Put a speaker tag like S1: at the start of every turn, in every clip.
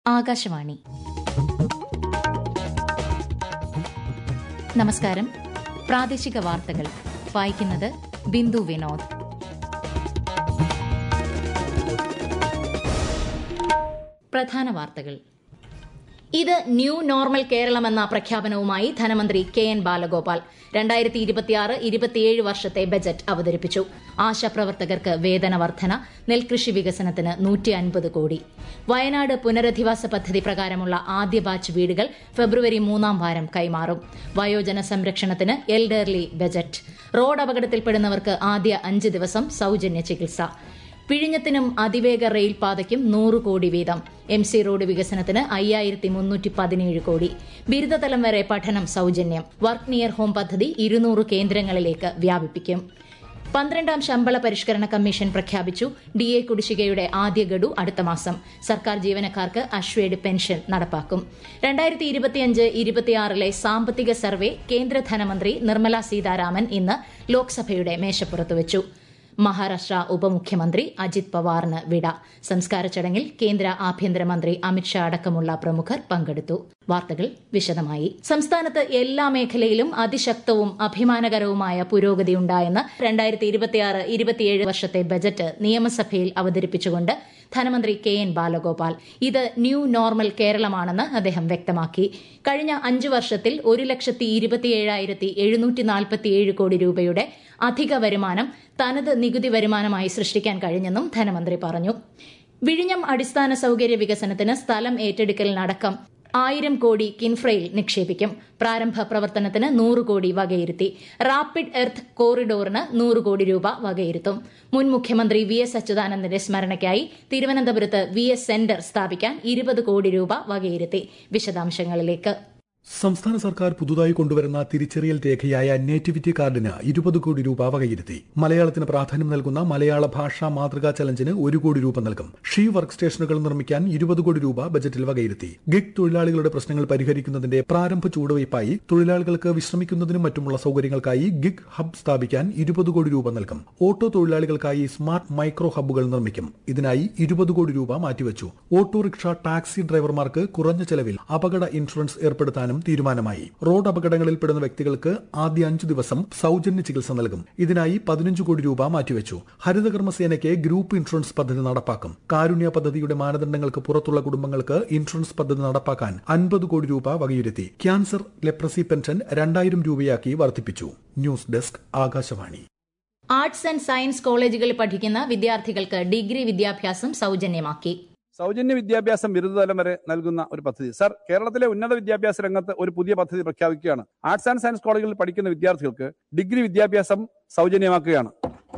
S1: ആകാശവാണി നമസ്കാരം പ്രാദേശിക വാർത്തകൾ വായിക്കുന്നത് ബിന്ദു വിനോദ് പ്രധാന വാർത്തകൾ ഇത് ന്യൂ നോർമൽ കേരളം എന്ന പ്രഖ്യാപനവുമായി ധനമന്ത്രി കെ എൻ ബാലഗോപാൽ രണ്ടായിരത്തി ഇരുപത്തിയാറ് ഇരുപത്തിയേഴ് വർഷത്തെ ബജറ്റ് അവതരിപ്പിച്ചു ആശാപ്രവർത്തകർക്ക് വേതന വർധന നെൽകൃഷി വികസനത്തിന് നൂറ്റി അൻപത് കോടി വയനാട് പുനരധിവാസ പദ്ധതി പ്രകാരമുള്ള ആദ്യ ബാച്ച് വീടുകൾ ഫെബ്രുവരി മൂന്നാം വാരം കൈമാറും വയോജന സംരക്ഷണത്തിന് എൽഡർലി ബജറ്റ് റോഡ് അപകടത്തിൽപ്പെടുന്നവർക്ക് ആദ്യ അഞ്ച് ദിവസം സൌജന്യ ചികിത്സ പിഴിഞ്ഞത്തിനും അതിവേഗ റെയിൽപാതയ്ക്കും നൂറ് കോടി വീതം എം സി റോഡ് വികസനത്തിന് അയ്യായിരത്തി മുന്നൂറ്റി പതിനേഴ് കോടി ബിരുദതലം വരെ പഠനം സൌജന്യം വർക്ക് നിയർ ഹോം പദ്ധതി ഇരുന്നൂറ് കേന്ദ്രങ്ങളിലേക്ക് വ്യാപിപ്പിക്കും പന്ത്രണ്ടാം ശമ്പള പരിഷ്കരണ കമ്മീഷൻ പ്രഖ്യാപിച്ചു ഡി എ കുടിശ്ശികയുടെ ആദ്യ ഗഡു അടുത്ത മാസം സർക്കാർ ജീവനക്കാർക്ക് അശ്വേഡ് പെൻഷൻ നടപ്പാക്കും രണ്ടായിരത്തി ഇരുപത്തിയഞ്ച് ഇരുപത്തിയാറിലെ സാമ്പത്തിക സർവേ കേന്ദ്ര ധനമന്ത്രി നിർമ്മല സീതാരാമൻ ഇന്ന് ലോക്സഭയുടെ മേശപ്പുറത്ത് വെച്ചു മഹാരാഷ്ട്ര ഉപമുഖ്യമന്ത്രി അജിത് പവാറിന് വിട സംസ്കാര ചടങ്ങിൽ കേന്ദ്ര ആഭ്യന്തരമന്ത്രി അമിത്ഷാ അടക്കമുള്ള പ്രമുഖർ പങ്കെടുത്തു വാർത്തകൾ വിശദമായി സംസ്ഥാനത്ത് എല്ലാ മേഖലയിലും അതിശക്തവും അഭിമാനകരവുമായ പുരോഗതിയുണ്ടായെന്ന് രണ്ടായിരത്തി ഇരുപത്തിയാറ് ഇരുപത്തിയേഴ് വർഷത്തെ ബജറ്റ് നിയമസഭയിൽ അവതരിപ്പിച്ചുകൊണ്ട് ധനമന്ത്രി കെ എൻ ബാലഗോപാൽ ഇത് ന്യൂ നോർമൽ കേരളമാണെന്ന് അദ്ദേഹം വ്യക്തമാക്കി കഴിഞ്ഞ അഞ്ചു വർഷത്തിൽ ഒരു ലക്ഷത്തി ഇരുപത്തിയേഴായിരത്തി എഴുന്നൂറ്റി നാൽപ്പത്തിയേഴ് കോടി രൂപയുടെ അധിക വരുമാനം തനത് നികുതി വരുമാനമായി സൃഷ്ടിക്കാൻ കഴിഞ്ഞെന്നും ധനമന്ത്രി പറഞ്ഞു വിഴിഞ്ഞം അടിസ്ഥാന സൌകര്യ വികസനത്തിന് സ്ഥലം ഏറ്റെടുക്കലിനടക്കം ആയിരം കോടി കിൻഫ്രയിൽ നിക്ഷേപിക്കും പ്രാരംഭ പ്രവർത്തനത്തിന് നൂറ് കോടി വകയിരുത്തി റാപ്പിഡ് എർത്ത് കോറിഡോറിന് നൂറ് കോടി രൂപ വകയിരുത്തും മുൻ മുഖ്യമന്ത്രി വി എസ് അച്യുതാനന്ദന്റെ സ്മരണയ്ക്കായി തിരുവനന്തപുരത്ത് വി എസ് സെന്റർ സ്ഥാപിക്കാൻ ഇരുപത് കോടി രൂപ വകയിരുത്തി വിശദാംശങ്ങളിലേക്ക്
S2: സംസ്ഥാന സർക്കാർ പുതുതായി കൊണ്ടുവരുന്ന തിരിച്ചറിയൽ രേഖയായ നേറ്റിവിറ്റി കാർഡിന് ഇരുപത് കോടി രൂപ വകയിരുത്തി മലയാളത്തിന് പ്രാധാന്യം നൽകുന്ന മലയാള ഭാഷാ മാതൃകാ ചലഞ്ചിന് ഒരു കോടി രൂപ നൽകും ഷീ വർക്ക് സ്റ്റേഷനുകൾ നിർമ്മിക്കാൻ ഇരുപത് കോടി രൂപ ബജറ്റിൽ വകയിരുത്തി ഗിഗ് തൊഴിലാളികളുടെ പ്രശ്നങ്ങൾ പരിഹരിക്കുന്നതിന്റെ പ്രാരംഭ ചുവടുവയ്പായി തൊഴിലാളികൾക്ക് വിശ്രമിക്കുന്നതിനും മറ്റുമുള്ള സൌകര്യങ്ങൾക്കായി ഗിഗ് ഹബ് സ്ഥാപിക്കാൻ ഇരുപത് കോടി രൂപ നൽകും ഓട്ടോ തൊഴിലാളികൾക്കായി സ്മാർട്ട് മൈക്രോ ഹബ്ബുകൾ നിർമ്മിക്കും ഇതിനായി ഇരുപത് കോടി രൂപ മാറ്റിവച്ചു ഓട്ടോറിക്ഷ ടാക്സി ഡ്രൈവർമാർക്ക് കുറഞ്ഞ ചെലവിൽ അപകട ഇൻഷുറൻസ് ഏർപ്പെടുത്താനും തീരുമാനമായി റോഡ് അപകടങ്ങളിൽ പെടുന്ന വ്യക്തികൾക്ക് ആദ്യ അഞ്ചു ദിവസം സൌജന്യ ചികിത്സ നൽകും ഇതിനായി പതിനഞ്ച് കോടി രൂപ മാറ്റിവെച്ചു ഹരിതകർമ്മസേനയ്ക്ക് ഗ്രൂപ്പ് ഇൻഷുറൻസ് പദ്ധതി നടപ്പാക്കും കാരുണ്യ പദ്ധതിയുടെ മാനദണ്ഡങ്ങൾക്ക് പുറത്തുള്ള കുടുംബങ്ങൾക്ക് ഇൻഷുറൻസ് പദ്ധതി നടപ്പാക്കാൻ അൻപത് കോടി രൂപ വകയിരുത്തി ക്യാൻസർ ലെപ്രസി പെൻഷൻ രണ്ടായിരം രൂപയാക്കി വർദ്ധിപ്പിച്ചു news desk Akashvani
S1: arts and science കോളേജുകളിൽ പഠിക്കുന്ന വിദ്യാർത്ഥികൾക്ക് ഡിഗ്രി വിദ്യാഭ്യാസം സൌജന്യമാക്കി
S3: സൗജന്യ വിദ്യാഭ്യാസം ബിരുദതലം വരെ നൽകുന്ന ഒരു പദ്ധതി സർ കേരളത്തിലെ ഉന്നത വിദ്യാഭ്യാസ രംഗത്ത് ഒരു പുതിയ പദ്ധതി പ്രഖ്യാപിക്കുകയാണ് ആർട്സ് ആൻഡ് സയൻസ് കോളേജുകളിൽ പഠിക്കുന്ന വിദ്യാർത്ഥികൾക്ക് ഡിഗ്രി വിദ്യാഭ്യാസം സൗജന്യമാക്കുകയാണ്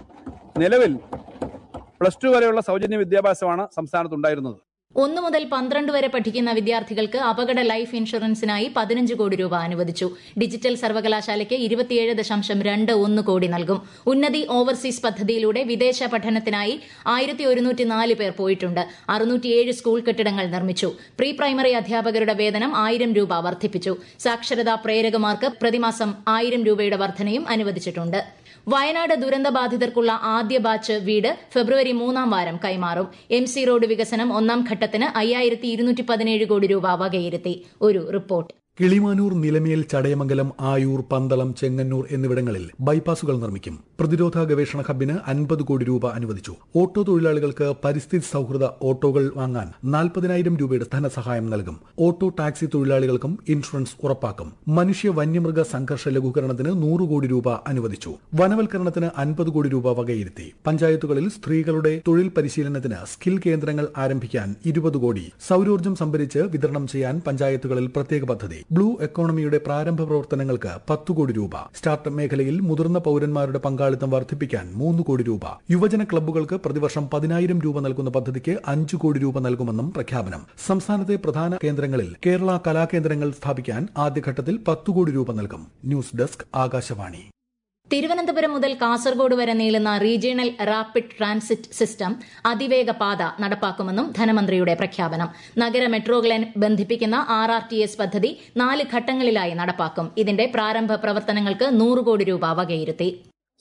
S3: നിലവിൽ പ്ലസ് ടു വരെയുള്ള സൗജന്യ വിദ്യാഭ്യാസമാണ് സംസ്ഥാനത്തുണ്ടായിരുന്നത്
S1: ഒന്നു മുതൽ പന്ത്രണ്ട് വരെ പഠിക്കുന്ന വിദ്യാർത്ഥികൾക്ക് അപകട ലൈഫ് ഇൻഷുറൻസിനായി പതിനഞ്ച് കോടി രൂപ അനുവദിച്ചു ഡിജിറ്റൽ സർവകലാശാലയ്ക്ക് ഇരുപത്തിയേഴ് ദശാംശം രണ്ട് ഒന്ന് കോടി നൽകും ഉന്നതി ഓവർസീസ് പദ്ധതിയിലൂടെ വിദേശ പഠനത്തിനായി ആയിരത്തി ഒരുന്നൂറ്റി നാല് പേർ പോയിട്ടുണ്ട് അറുന്നൂറ്റിയേഴ് സ്കൂൾ കെട്ടിടങ്ങൾ നിർമ്മിച്ചു പ്രീ പ്രൈമറി അധ്യാപകരുടെ വേതനം ആയിരം രൂപ വർദ്ധിപ്പിച്ചു സാക്ഷരതാ പ്രേരകമാർക്ക് പ്രതിമാസം ആയിരം രൂപയുടെ വർധനയും അനുവദിച്ചിട്ടുണ്ട് വയനാട് ദുരന്തബാധിതർക്കുള്ള ആദ്യ ബാച്ച് വീട് ഫെബ്രുവരി മൂന്നാം വാരം കൈമാറും എം സി റോഡ് വികസനം ഒന്നാം ഘട്ടത്തിന് അയ്യായിരത്തി ഇരുന്നൂറ്റി പതിനേഴ് കോടി രൂപ വകയിരുത്തി ഒരു റിപ്പോർട്ട്
S2: കിളിമാനൂർ നിലമേൽ ചടയമംഗലം ആയൂർ പന്തളം ചെങ്ങന്നൂർ എന്നിവിടങ്ങളിൽ ബൈപ്പാസുകൾ നിർമ്മിക്കും പ്രതിരോധ ഗവേഷണ ഹബിന് അൻപത് കോടി രൂപ അനുവദിച്ചു ഓട്ടോ തൊഴിലാളികൾക്ക് പരിസ്ഥിതി സൌഹൃദ ഓട്ടോകൾ വാങ്ങാൻ നാൽപ്പതിനായിരം രൂപയുടെ ധനസഹായം നൽകും ഓട്ടോ ടാക്സി തൊഴിലാളികൾക്കും ഇൻഷുറൻസ് ഉറപ്പാക്കും മനുഷ്യ വന്യമൃഗ സംഘർഷ ലഘൂകരണത്തിന് നൂറ് കോടി രൂപ അനുവദിച്ചു വനവൽക്കരണത്തിന് അൻപത് കോടി രൂപ വകയിരുത്തി പഞ്ചായത്തുകളിൽ സ്ത്രീകളുടെ തൊഴിൽ പരിശീലനത്തിന് സ്കിൽ കേന്ദ്രങ്ങൾ ആരംഭിക്കാൻ ഇരുപത് കോടി സൌരോർജ്ജം സംഭരിച്ച് വിതരണം ചെയ്യാൻ പഞ്ചായത്തുകളിൽ പ്രത്യേക പദ്ധതി ബ്ലൂ എക്കോണമിയുടെ പ്രാരംഭ പ്രവർത്തനങ്ങൾക്ക് പത്ത് കോടി രൂപ സ്റ്റാർട്ടപ്പ് മേഖലയിൽ മുതിർന്ന പൌരന്മാരുടെ പങ്കാളിത്തം വർദ്ധിപ്പിക്കാൻ മൂന്ന് കോടി രൂപ യുവജന ക്ലബ്ബുകൾക്ക് പ്രതിവർഷം പതിനായിരം രൂപ നൽകുന്ന പദ്ധതിക്ക് അഞ്ചു കോടി രൂപ നൽകുമെന്നും പ്രഖ്യാപനം സംസ്ഥാനത്തെ പ്രധാന കേന്ദ്രങ്ങളിൽ കേരള കലാകേന്ദ്രങ്ങൾ സ്ഥാപിക്കാൻ ആദ്യഘട്ടത്തിൽ പത്ത് കോടി രൂപ നൽകും ന്യൂസ് ഡെസ്ക് ആകാശവാണി
S1: തിരുവനന്തപുരം മുതൽ കാസർഗോഡ് വരെ നീളുന്ന റീജിയണൽ റാപ്പിഡ് ട്രാൻസിറ്റ് സിസ്റ്റം അതിവേഗ പാത നടപ്പാക്കുമെന്നും ധനമന്ത്രിയുടെ പ്രഖ്യാപനം നഗര മെട്രോകളെ ബന്ധിപ്പിക്കുന്ന ആർ ആർ ടി എസ് പദ്ധതി നാല് ഘട്ടങ്ങളിലായി നടപ്പാക്കും ഇതിന്റെ പ്രാരംഭ പ്രവർത്തനങ്ങൾക്ക് നൂറ് കോടി രൂപ വകയിരുത്തി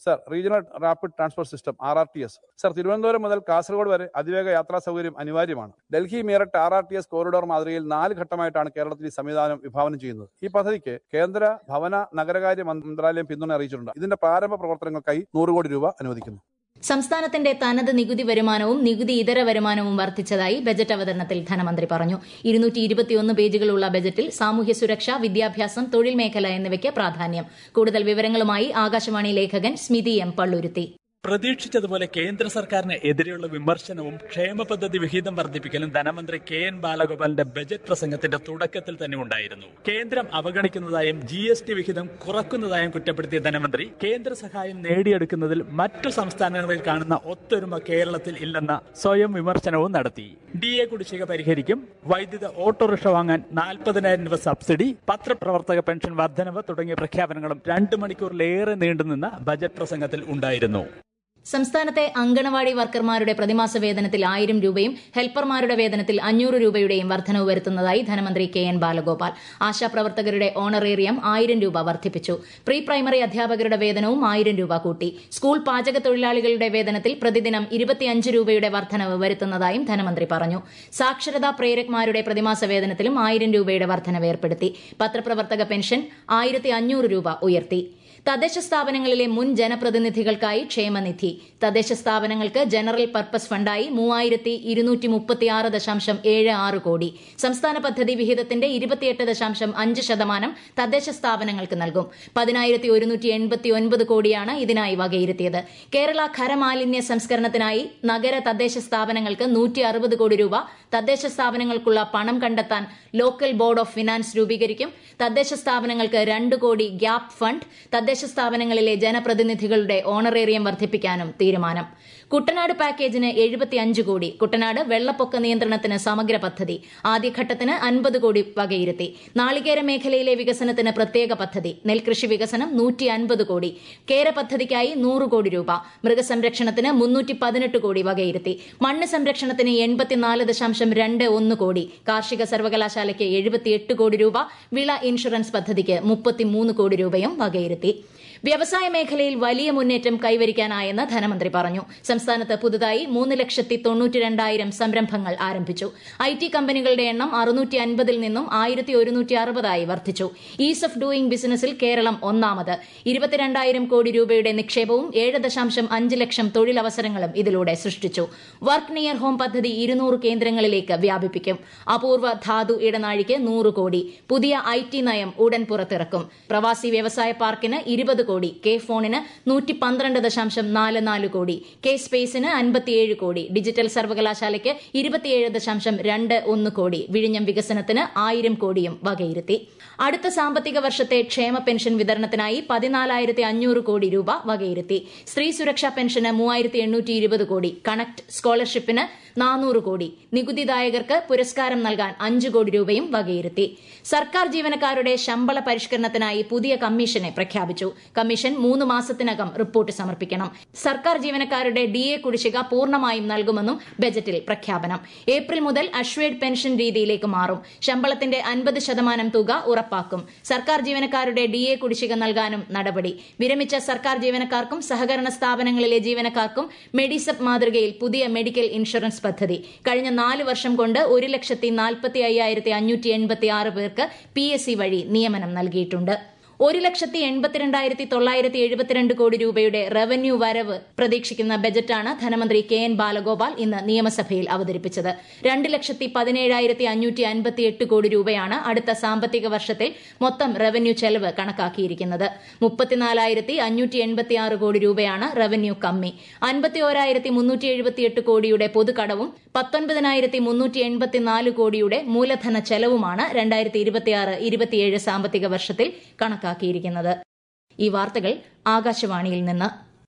S3: സർ regional rapid transport system R R T S സർ തിരുവനന്തപുരം മുതൽ കാസർഗോഡ് വരെ അതിവേഗ യാത്രാ സൗകര്യം അനിവാര്യമാണ് Delhi Meerut R R T S corridor മാതൃകയിൽ നാല് ഘട്ടമായിട്ടാണ് കേരളത്തിൽ ഈ സംവിധാനം വിഭാവനം ചെയ്യുന്നത് ഈ പദ്ധതിക്ക് കേന്ദ്ര ഭവന നഗരകാര്യ മന്ത്രാലയം പിന്തുണ അറിയിച്ചിട്ടുണ്ട് ഇതിന്റെ പ്രാരംഭ പ്രവർത്തനങ്ങൾക്കായി നൂറ് കോടി രൂപ അനുവദിക്കുന്നു
S1: സംസ്ഥാനത്തിന്റെ തനത് നികുതി വരുമാനവും നികുതി ഇതര വരുമാനവും വർദ്ധിച്ചതായി ബജറ്റ് അവതരണത്തിൽ ധനമന്ത്രി പറഞ്ഞു ഇരുന്നൂറ്റി ഇരുപത്തിയൊന്ന് പേജുകളുള്ള ബജറ്റിൽ സാമൂഹ്യ സുരക്ഷ വിദ്യാഭ്യാസം തൊഴിൽ മേഖല എന്നിവയ്ക്ക് പ്രാധാന്യം കൂടുതൽ വിവരങ്ങളുമായി ആകാശവാണി ലേഖകൻ സ്മിതി എം പള്ളുരുത്തി
S4: പ്രതീക്ഷിച്ചതുപോലെ കേന്ദ്ര സർക്കാരിന് എതിരെയുള്ള വിമർശനവും ക്ഷേമ പദ്ധതി വിഹിതം വർദ്ധിപ്പിക്കലും ധനമന്ത്രി കെ എൻ ബാലഗോപാലിന്റെ ബജറ്റ് പ്രസംഗത്തിന്റെ തുടക്കത്തിൽ തന്നെ ഉണ്ടായിരുന്നു കേന്ദ്രം അവഗണിക്കുന്നതായും ജി എസ് ടി വിഹിതം കുറക്കുന്നതായും കുറ്റപ്പെടുത്തിയ ധനമന്ത്രി കേന്ദ്ര സഹായം നേടിയെടുക്കുന്നതിൽ മറ്റു സംസ്ഥാനങ്ങളിൽ കാണുന്ന ഒത്തൊരുമ കേരളത്തിൽ ഇല്ലെന്ന സ്വയം വിമർശനവും നടത്തി ഡി എ കുടിശ്ശിക പരിഹരിക്കും വൈദ്യുത ഓട്ടോറിക്ഷ വാങ്ങാൻ നാൽപ്പതിനായിരം രൂപ സബ്സിഡി പത്രപ്രവർത്തക പെൻഷൻ വർധനവ് തുടങ്ങിയ പ്രഖ്യാപനങ്ങളും രണ്ട് മണിക്കൂറിലേറെ നീണ്ടുനിന്ന ബജറ്റ് പ്രസംഗത്തിൽ ഉണ്ടായിരുന്നു
S1: സംസ്ഥാനത്തെ അങ്കണവാടി വർക്കർമാരുടെ പ്രതിമാസ വേതനത്തിൽ ആയിരം രൂപയും ഹെൽപ്പർമാരുടെ വേതനത്തിൽ അഞ്ഞൂറ് രൂപയുടെയും വർധനവ് വരുത്തുന്നതായി ധനമന്ത്രി കെ എൻ ബാലഗോപാൽ ആശാപ്രവർത്തകരുടെ ഓണറേറിയം ആയിരം രൂപ വർദ്ധിപ്പിച്ചു പ്രീ പ്രൈമറി അധ്യാപകരുടെ വേതനവും ആയിരം രൂപ കൂട്ടി സ്കൂൾ പാചക തൊഴിലാളികളുടെ വേതനത്തിൽ പ്രതിദിനം ഇരുപത്തിയഞ്ച് രൂപയുടെ വർധനവ് വരുത്തുന്നതായും ധനമന്ത്രി പറഞ്ഞു സാക്ഷരതാ പ്രേരക്മാരുടെ പ്രതിമാസ വേതനത്തിലും ആയിരം രൂപയുടെ വർധനവ് ഏർപ്പെടുത്തി പത്രപ്രവർത്തക പെൻഷൻ ആയിരത്തി അഞ്ഞൂറ് രൂപ ഉയർത്തി തദ്ദേശ സ്ഥാപനങ്ങളിലെ മുൻ ജനപ്രതിനിധികൾക്കായി ക്ഷേമനിധി തദ്ദേശ സ്ഥാപനങ്ങൾക്ക് ജനറൽ പർപ്പസ് ഫണ്ടായി മൂവായിരത്തി ഇരുന്നൂറ്റി മുപ്പത്തിയാറ് ദശാംശം ഏഴ് ആറ് കോടി സംസ്ഥാന പദ്ധതി വിഹിതത്തിന്റെ ഇരുപത്തിയെട്ട് ദശാംശം അഞ്ച് ശതമാനം തദ്ദേശ സ്ഥാപനങ്ങൾക്ക് നൽകും പതിനായിരത്തി ഒരുന്നൂറ്റി എൺപത്തി ഒൻപത് കോടിയാണ് ഇതിനായി വകയിരുത്തിയത് കേരള ഖരമാലിന്യ സംസ്കരണത്തിനായി നഗര തദ്ദേശ സ്ഥാപനങ്ങൾക്ക് നൂറ്റി അറുപത് കോടി രൂപ തദ്ദേശ സ്ഥാപനങ്ങൾക്കുള്ള പണം കണ്ടെത്താൻ ലോക്കൽ ബോർഡ് ഓഫ് ഫിനാൻസ് രൂപീകരിക്കും തദ്ദേശ സ്ഥാപനങ്ങൾക്ക് രണ്ട് കോടി ഗ്യാപ് ഫണ്ട് തദ്ദേശ സ്ഥാപനങ്ങളിലെ ജനപ്രതിനിധികളുടെ ഓണറേറിയം വർദ്ധിപ്പിക്കാനും തീരുമാനം കുട്ടനാട് പാക്കേജിന് എഴുപത്തിയഞ്ച് കോടി കുട്ടനാട് വെള്ളപ്പൊക്ക നിയന്ത്രണത്തിന് സമഗ്ര പദ്ധതി ആദ്യഘട്ടത്തിന് അൻപത് കോടി വകയിരുത്തി നാളികേര മേഖലയിലെ വികസനത്തിന് പ്രത്യേക പദ്ധതി നെൽകൃഷി വികസനം നൂറ്റി അൻപത് കോടി കേര പദ്ധതിക്കായി നൂറ് കോടി രൂപ മൃഗസംരക്ഷണത്തിന് മുന്നൂറ്റി പതിനെട്ട് കോടി വകയിരുത്തി മണ്ണ് സംരക്ഷണത്തിന് എൺപത്തിനാല് ദശാംശം രണ്ട് ഒന്ന് കോടി കാർഷിക സർവകലാശാലയ്ക്ക് എഴുപത്തിയെട്ട് കോടി രൂപ വിള ഇൻഷുറൻസ് പദ്ധതിക്ക് മുപ്പത്തിമൂന്ന് കോടി രൂപയും വകയിരുത്തി വ്യവസായ മേഖലയിൽ വലിയ മുന്നേറ്റം കൈവരിക്കാനായെന്ന് ധനമന്ത്രി പറഞ്ഞു സംസ്ഥാനത്ത് പുതുതായി മൂന്ന് ലക്ഷത്തി തൊണ്ണൂറ്റി രണ്ടായിരം സംരംഭങ്ങൾ ആരംഭിച്ചു ഐ ടി കമ്പനികളുടെ എണ്ണം അറുന്നൂറ്റി അൻപതിൽ നിന്നും ആയിരത്തി ഒരുന്നൂറ്റി അറുപതായി വർദ്ധിച്ചു ഈസ് ഓഫ് ഡൂയിംഗ് ബിസിനസിൽ കേരളം ഒന്നാമത് ഇരുപത്തിരണ്ടായിരം കോടി രൂപയുടെ നിക്ഷേപവും ഏഴ് ദശാംശം അഞ്ച് ലക്ഷം തൊഴിലവസരങ്ങളും ഇതിലൂടെ സൃഷ്ടിച്ചു വർക്ക് നിയർ ഹോം പദ്ധതി ഇരുന്നൂറ് കേന്ദ്രങ്ങളിലേക്ക് വ്യാപിപ്പിക്കും അപൂർവ ധാതു ഇടനാഴിക്ക് നൂറ് കോടി പുതിയ ഐ ടി നയം ഉടൻ പുറത്തിറക്കും പ്രവാസി വ്യവസായ പാർക്കിന് ഇരുപത് കോടി കെ ഫോണിന് നൂറ്റി പന്ത്രണ്ട് ദശാംശം നാല് നാല് കോടി കെ സ്പേസിന് അൻപത്തിയേഴ് കോടി ഡിജിറ്റൽ സർവകലാശാലയ്ക്ക് ഇരുപത്തിയേഴ് ദശാംശം രണ്ട് ഒന്ന് കോടി വിഴിഞ്ഞം വികസനത്തിന് ആയിരം കോടിയും വകയിരുത്തി അടുത്ത സാമ്പത്തിക വർഷത്തെ ക്ഷേമ പെൻഷൻ വിതരണത്തിനായി പതിനാലായിരത്തി അഞ്ഞൂറ് കോടി രൂപ വകയിരുത്തി സ്ത്രീ സുരക്ഷാ പെൻഷന് മൂവായിരത്തി എണ്ണൂറ്റി ഇരുപത് കോടി കണക്ട് സ്കോളർഷിപ്പിന് നാനൂറ് കോടി നികുതിദായകർക്ക് പുരസ്കാരം നൽകാൻ അഞ്ച് കോടി രൂപയും വകയിരുത്തി സർക്കാർ ജീവനക്കാരുടെ ശമ്പള പരിഷ്കരണത്തിനായി പുതിയ കമ്മീഷനെ പ്രഖ്യാപിച്ചു കമ്മീഷൻ മൂന്ന് മാസത്തിനകം റിപ്പോർട്ട് സമർപ്പിക്കണം സർക്കാർ ജീവനക്കാരുടെ ഡി എ കുടിശ്ശിക പൂർണ്ണമായും നൽകുമെന്നും ബജറ്റിൽ പ്രഖ്യാപനം ഏപ്രിൽ മുതൽ അഷ്വേഡ് പെൻഷൻ രീതിയിലേക്ക് മാറും ശമ്പളത്തിന്റെ അൻപത് ശതമാനം തുക ഉറപ്പാക്കും സർക്കാർ ജീവനക്കാരുടെ ഡി എ കുടിശ്ശിക നൽകാനും നടപടി വിരമിച്ച സർക്കാർ ജീവനക്കാർക്കും സഹകരണ സ്ഥാപനങ്ങളിലെ ജീവനക്കാർക്കും മെഡിസപ്പ് മാതൃകയിൽ പുതിയ മെഡിക്കൽ ഇൻഷുറൻസ് പദ്ധതി കഴിഞ്ഞ നാല് വർഷം കൊണ്ട് ഒരു ലക്ഷത്തി നാൽപ്പത്തി അയ്യായിരത്തി അഞ്ഞൂറ്റി എൺപത്തി ആറ് പേർക്ക് പി എസ് സി വഴി നിയമനം നൽകിയിട്ടുണ്ട് ഒരു ലക്ഷത്തി എൺപത്തിരണ്ടായിരത്തി തൊള്ളായിരത്തി എഴുപത്തിരണ്ട് കോടി രൂപയുടെ റവന്യൂ വരവ് പ്രതീക്ഷിക്കുന്ന ബജറ്റാണ് ധനമന്ത്രി കെ എൻ ബാലഗോപാൽ ഇന്ന് നിയമസഭയിൽ അവതരിപ്പിച്ചത് രണ്ട് ലക്ഷത്തി പതിനേഴായിരത്തി അഞ്ഞൂറ്റി അൻപത്തിയെട്ട് കോടി രൂപയാണ് അടുത്ത സാമ്പത്തിക വർഷത്തിൽ മൊത്തം റവന്യൂ ചെലവ് കണക്കാക്കിയിരിക്കുന്നത് മുപ്പത്തിനാലായിരത്തി അഞ്ഞൂറ്റി എൺപത്തിയാറ് കോടി രൂപയാണ് റവന്യൂ കമ്മി അൻപത്തി ഓരായിരത്തി മുന്നൂറ്റി എഴുപത്തിയെട്ട് കോടിയുടെ പൊതുകടവും പത്തൊൻപതിനായിരത്തി മുന്നൂറ്റി എൺപത്തിനാല് കോടിയുടെ മൂലധന ചെലവുമാണ് രണ്ടായിരത്തി ഇരുപത്തിയാറ് ഇരുപത്തിയേഴ് സാമ്പത്തിക വർഷത്തിൽ കണക്കാക്കിയിരിക്കുന്നത് ഈ വാർത്തകൾ ആകാശവാണിയിൽ നിന്ന്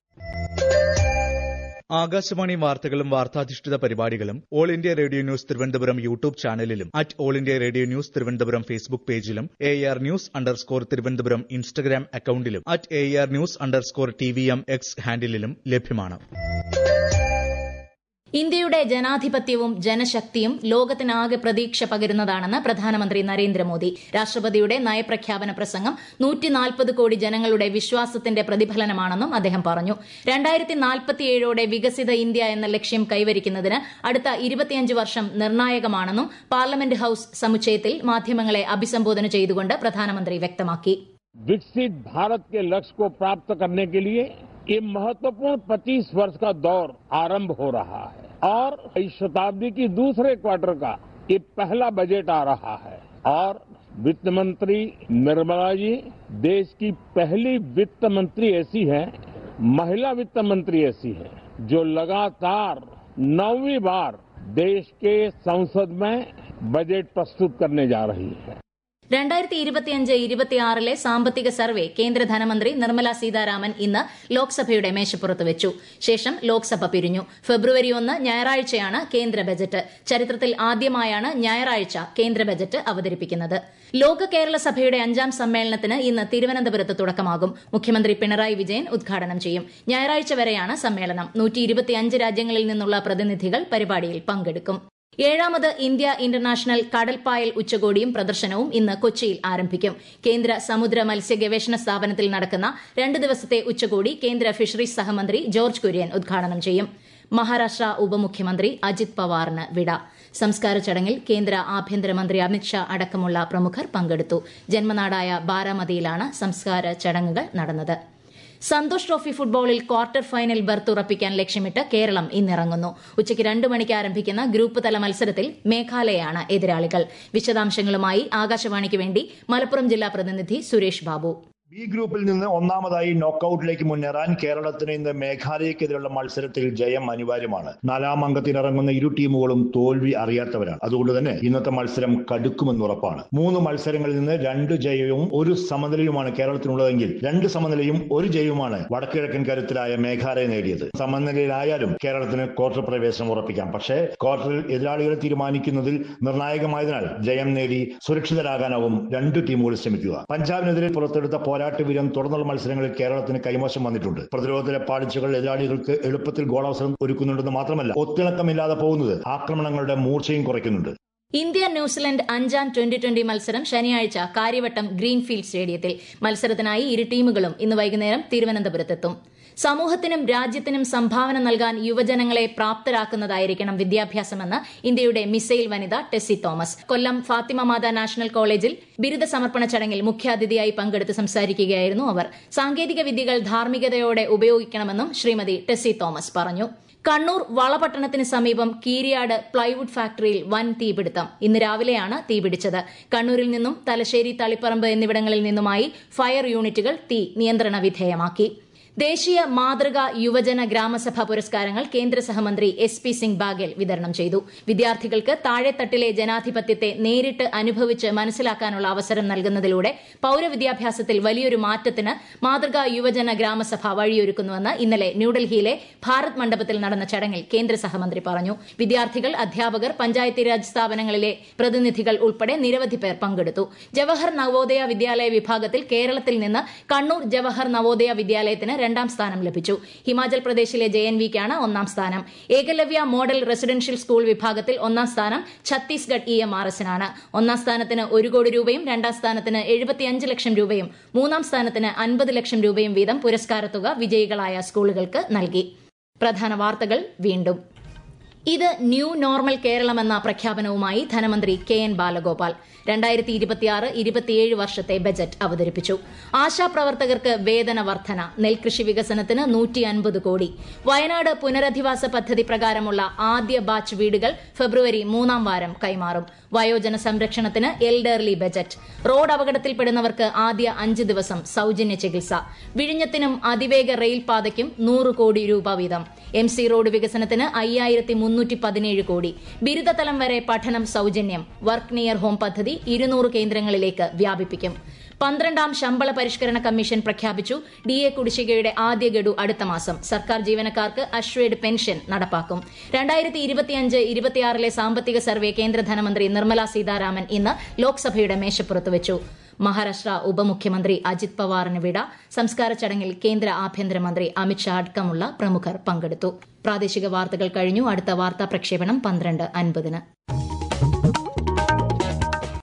S5: ആകാശവാണി വാർത്തകളും വാർത്താധിഷ്ഠിത പരിപാടികളും all India radio news Thiruvananthapuram YouTube ചാനലിലും at all India radio news Thiruvananthapuram Facebook പേജിലും A R news underscore Thiruvananthapuram Instagram അക്കൌണ്ടിലും at A R news underscore T V M X ഹാൻഡിലും ലഭ്യമാണ്
S1: ഇന്ത്യയുടെ ജനാധിപത്യവും ജനശക്തിയും ലോകത്തിനാകെ പ്രതീക്ഷ പകരുന്നതാണെന്ന് പ്രധാനമന്ത്രി നരേന്ദ്രമോദി രാഷ്ട്രപതിയുടെ നയപ്രഖ്യാപന പ്രസംഗം നൂറ്റിനാൽപ്പത് കോടി ജനങ്ങളുടെ വിശ്വാസത്തിന്റെ പ്രതിഫലനമാണെന്നും അദ്ദേഹം പറഞ്ഞു രണ്ടായിരത്തി നാൽപ്പത്തിയേഴോടെ വികസിത ഇന്ത്യ എന്ന ലക്ഷ്യം കൈവരിക്കുന്നതിന് അടുത്ത ഇരുപത്തിയഞ്ച് വർഷം നിർണായകമാണെന്നും പാർലമെന്റ് ഹൌസ് സമുച്ചയത്തിൽ മാധ്യമങ്ങളെ അഭിസംബോധന ചെയ്തുകൊണ്ട് പ്രധാനമന്ത്രി വ്യക്തമാക്കി
S6: विकसित भारत के लक्ष्य को प्राप्त करने के लिए ये महत्वपूर्ण 25 वर्ष का दौर आरंभ हो रहा है और इस शताब्दी की दूसरे क्वार्टर का ये पहला बजट आ रहा है और वित्त मंत्री निर्मला जी देश की पहली वित्त मंत्री ऐसी है महिला वित्त मंत्री ऐसी है जो लगातार नौवीं बार देश के संसद में बजट प्रस्तुत करने जा रही है
S1: രണ്ടായിരത്തി ഇരുപത്തിയഞ്ച് ഇരുപത്തിയാറിലെ സാമ്പത്തിക സർവേ കേന്ദ്ര ധനമന്ത്രി നിർമ്മല സീതാരാമൻ ഇന്ന് ലോക്സഭയുടെ മേശപ്പുറത്ത് വെച്ചു ശേഷം ലോക്സഭ പിരിഞ്ഞു ഫെബ്രുവരി ഒന്ന് ഞായറാഴ്ചയാണ് കേന്ദ്ര ബജറ്റ് ചരിത്രത്തിൽ ആദ്യമായാണ് ഞായറാഴ്ച കേന്ദ്ര ബജറ്റ് അവതരിപ്പിക്കുന്നത് ലോക കേരള സഭയുടെ അഞ്ചാം സമ്മേളനത്തിന് ഇന്ന് തിരുവനന്തപുരത്ത് തുടക്കമാകും മുഖ്യമന്ത്രി പിണറായി വിജയൻ ഉദ്ഘാടനം ചെയ്യും ഞായറാഴ്ച വരെയാണ് സമ്മേളനം നൂറ്റി രാജ്യങ്ങളിൽ നിന്നുള്ള പ്രതിനിധികൾ പരിപാടിയിൽ പങ്കെടുക്കും ഏഴാമത് ഇന്ത്യ ഇന്റർനാഷണൽ കടൽപ്പായൽ ഉച്ചകോടിയും പ്രദർശനവും ഇന്ന് കൊച്ചിയിൽ ആരംഭിക്കും കേന്ദ്ര സമുദ്ര മത്സ്യ ഗവേഷണ സ്ഥാപനത്തിൽ നടക്കുന്ന രണ്ട് ദിവസത്തെ ഉച്ചകോടി കേന്ദ്ര ഫിഷറീസ് സഹമന്ത്രി ജോർജ് കുര്യൻ ഉദ്ഘാടനം ചെയ്യും മഹാരാഷ്ട്ര ഉപമുഖ്യമന്ത്രി അജിത് പവാറിന് വിട സംസ്കാര ചടങ്ങിൽ കേന്ദ്ര ആഭ്യന്തരമന്ത്രി അമിത്ഷാ അടക്കമുള്ള പ്രമുഖർ പങ്കെടുത്തു ജന്മനാടായ ബാരാമതിയിലാണ് സംസ്കാര ചടങ്ങുകൾ നടന്നത് സന്തോഷ് ട്രോഫി ഫുട്ബോളിൽ ക്വാർട്ടർ ഫൈനൽ ബർത്ത് ഉറപ്പിക്കാൻ ലക്ഷ്യമിട്ട് കേരളം ഇന്നിറങ്ങുന്നു ഉച്ചയ്ക്ക് രണ്ടു മണിക്ക് ആരംഭിക്കുന്ന ഗ്രൂപ്പ് തല മത്സരത്തിൽ മേഘാലയയാണ് എതിരാളികൾ വിശദാംശങ്ങളുമായി ആകാശവാണിക്ക് വേണ്ടി മലപ്പുറം ജില്ലാ പ്രതിനിധി സുരേഷ് ബാബു
S7: ബി ഗ്രൂപ്പിൽ നിന്ന് ഒന്നാമതായി നോക്കൌട്ടിലേക്ക് മുന്നേറാൻ കേരളത്തിന് ഇന്ന് മേഘാലയക്കെതിരെയുള്ള മത്സരത്തിൽ ജയം അനിവാര്യമാണ് നാലാം അംഗത്തിനിറങ്ങുന്ന ഇരു ടീമുകളും തോൽവി അറിയാത്തവരാണ് അതുകൊണ്ട് തന്നെ ഇന്നത്തെ മത്സരം കടുക്കുമെന്ന് ഉറപ്പാണ് മൂന്ന് മത്സരങ്ങളിൽ നിന്ന് രണ്ട് ജയവും ഒരു സമനിലയുമാണ് കേരളത്തിനുള്ളതെങ്കിൽ രണ്ട് സമനിലയും ഒരു ജയവുമാണ് വടക്കിഴക്കൻ കരുത്തരായ മേഘാലയ നേടിയത് സമനിലയിലായാലും കേരളത്തിന് ക്വാർട്ടർ പ്രവേശനം ഉറപ്പിക്കാം പക്ഷേ ക്വാർട്ടറിൽ എതിരാളികളെ തീരുമാനിക്കുന്നതിൽ നിർണായകമായതിനാൽ ജയം നേടി സുരക്ഷിതരാകാനാവും രണ്ട് ടീമുകൾ ശ്രമിക്കുക പഞ്ചാബിനെതിരെ പുറത്തെടുത്ത പോരാട്ട വീരം തുടർന്നുള്ള മത്സരങ്ങളിൽ കേരളത്തിന് കൈമോശം വന്നിട്ടുണ്ട് പ്രതിരോധത്തിലെ പാളിച്ചകൾ എതിരാളികൾക്ക് എളുപ്പത്തിൽ ഗോളവസരം ഒരുക്കുന്നുണ്ടെന്ന് മാത്രമല്ല ഒത്തിണക്കമില്ലാതെ പോകുന്നത് ആക്രമണങ്ങളുടെ മൂർച്ചയും കുറയ്ക്കുന്നുണ്ട്
S1: ഇന്ത്യ ന്യൂസിലൻഡ് അഞ്ചാം ട്വന്റി ട്വന്റി മത്സരം ശനിയാഴ്ച കാര്യവട്ടം ഗ്രീൻഫീൽഡ് സ്റ്റേഡിയത്തിൽ മത്സരത്തിനായി ഇരു ടീമുകളും ഇന്ന് വൈകുന്നേരം തിരുവനന്തപുരത്തെത്തും സമൂഹത്തിനും രാജ്യത്തിനും സംഭാവന നൽകാൻ യുവജനങ്ങളെ പ്രാപ്തരാക്കുന്നതായിരിക്കണം വിദ്യാഭ്യാസമെന്ന് ഇന്ത്യയുടെ മിസൈൽ വനിത Tessy Thomas Kollam Fathima Matha national കോളേജിൽ ബിരുദ സമർപ്പണ ചടങ്ങിൽ മുഖ്യാതിഥിയായി പങ്കെടുത്ത് സംസാരിക്കുകയായിരുന്നു അവർ സാങ്കേതിക വിദ്യകൾ ധാർമ്മികതയോടെ ഉപയോഗിക്കണമെന്നും ശ്രീമതി ടെസ്സി തോമസ് പറഞ്ഞു കണ്ണൂർ വളപട്ടണത്തിന് സമീപം കീരിയാട് പ്ലൈവുഡ് ഫാക്ടറിയിൽ വൻ തീപിടുത്തം ഇന്ന് രാവിലെയാണ് തീപിടിച്ചത് കണ്ണൂരിൽ നിന്നും തലശ്ശേരി തളിപ്പറമ്പ് എന്നിവിടങ്ങളിൽ നിന്നുമായി ഫയർ യൂണിറ്റുകൾ തീ നിയന്ത്രണ വിധേയമാക്കി ദേശീയ മാതൃക യുവജന ഗ്രാമസഭ പുരസ്കാരങ്ങൾ കേന്ദ്ര സഹമന്ത്രി എസ് പി സിംഗ് ബാഗേൽ വിതരണം ചെയ്തു വിദ്യാർത്ഥികൾക്ക് താഴെത്തട്ടിലെ ജനാധിപത്യത്തെ നേരിട്ട് അനുഭവിച്ച് മനസ്സിലാക്കാനുള്ള അവസരം നൽകുന്നതിലൂടെ പൌരവിദ്യാഭ്യാസത്തിൽ വലിയൊരു മാറ്റത്തിന് മാതൃക യുവജന ഗ്രാമസഭ വഴിയൊരുക്കുന്നുവെന്ന് ഇന്നലെ ന്യൂഡൽഹിയിലെ ഭാരത് മണ്ഡപത്തിൽ നടന്ന ചടങ്ങിൽ കേന്ദ്ര സഹമന്ത്രി പറഞ്ഞു വിദ്യാർത്ഥികൾ അധ്യാപകർ പഞ്ചായത്തി രാജ് സ്ഥാപനങ്ങളിലെ പ്രതിനിധികൾ ഉൾപ്പെടെ നിരവധി പേർ പങ്കെടുത്തു ജവഹർ നവോദയ വിദ്യാലയ വിഭാഗത്തിൽ കേരളത്തിൽ നിന്ന് കണ്ണൂർ ജവഹർ നവോദയ വിദ്യാലയത്തിന് രണ്ടാം സ്ഥാനം ലഭിച്ചു ഹിമാചൽ പ്രദേശിലെ ജെ എൻ വിക്കാണ് ഒന്നാം സ്ഥാനം ഏകലവ്യ മോഡൽ റെസിഡൻഷ്യൽ സ്കൂൾ വിഭാഗത്തിൽ ഒന്നാം സ്ഥാനം ഛത്തീസ്ഗഡ് ഇ എം ആർ എസിനാണ് ഒന്നാം സ്ഥാനത്തിന് ഒരു കോടി രൂപയും രണ്ടാം സ്ഥാനത്തിന് എഴുപത്തിയഞ്ച് ലക്ഷം രൂപയും മൂന്നാം സ്ഥാനത്തിന് അൻപത് ലക്ഷം രൂപയും വീതം പുരസ്കാരത്തുക വിജയികളായ സ്കൂളുകൾക്ക് നൽകി പ്രധാന വാർത്തകൾ വീണ്ടും ഇത് ന്യൂ നോർമൽ കേരളം എന്ന പ്രഖ്യാപനവുമായി ധനമന്ത്രി കെ എൻ ബാലഗോപാൽ രണ്ടായിരത്തി ഇരുപത്തിയാറ് ഇരുപത്തിയേഴ് വർഷത്തെ ബജറ്റ് അവതരിപ്പിച്ചു ആശാപ്രവർത്തകർക്ക് വേതന വർധന നെൽകൃഷി വികസനത്തിന് നൂറ്റി അൻപത് കോടി വയനാട് പുനരധിവാസ പദ്ധതി പ്രകാരമുള്ള ആദ്യ ബാച്ച് വീടുകൾ ഫെബ്രുവരി മൂന്നാം വാരം കൈമാറും വയോജന സംരക്ഷണത്തിന് എൽഡർലി ബജറ്റ് റോഡ് അപകടത്തിൽപ്പെടുന്നവർക്ക് ആദ്യ അഞ്ച് ദിവസം സൌജന്യ ചികിത്സ വിഴിഞ്ഞത്തിനും അതിവേഗ റെയിൽ പാതയ്ക്കും നൂറ് കോടി രൂപ വീതം എം സി റോഡ് വികസനത്തിന് അയ്യായിരത്തി മുന്നൂറ്റി പതിനേഴ് കോടി ബിരുദതലം വരെ പഠനം സൌജന്യം വർക്ക് നിയർ ഹോം പദ്ധതി ഇരുന്നൂറ് കേന്ദ്രങ്ങളിലേക്ക് വ്യാപിപ്പിക്കും പന്ത്രണ്ടാം ശമ്പള പരിഷ്കരണ കമ്മീഷൻ പ്രഖ്യാപിച്ചു ഡി എ കുടിശ്ശികയുടെ ആദ്യ ഗഡു അടുത്ത മാസം സർക്കാർ ജീവനക്കാർക്ക് അഷ്വേഡ് പെൻഷൻ നടപ്പാക്കും രണ്ടായിരത്തി ഇരുപത്തിയഞ്ച് ഇരുപത്തിയാറിലെ സാമ്പത്തിക സർവേ കേന്ദ്ര ധനമന്ത്രി നിർമ്മല സീതാരാമൻ ഇന്ന് ലോക്സഭയുടെ മേശപ്പുറത്ത് വെച്ചു മഹാരാഷ്ട്ര ഉപമുഖ്യമന്ത്രി അജിത് പവാറിന് വിട സംസ്കാര ചടങ്ങിൽ കേന്ദ്ര ആഭ്യന്തരമന്ത്രി അമിത്ഷാ അടക്കമുള്ള പ്രമുഖർ പങ്കെടുത്തു പ്രാദേശിക വാർത്തകൾ കഴിഞ്ഞു അടുത്ത വാർത്താ പ്രക്ഷേപണം പന്ത്രണ്ട് അൻപതിന്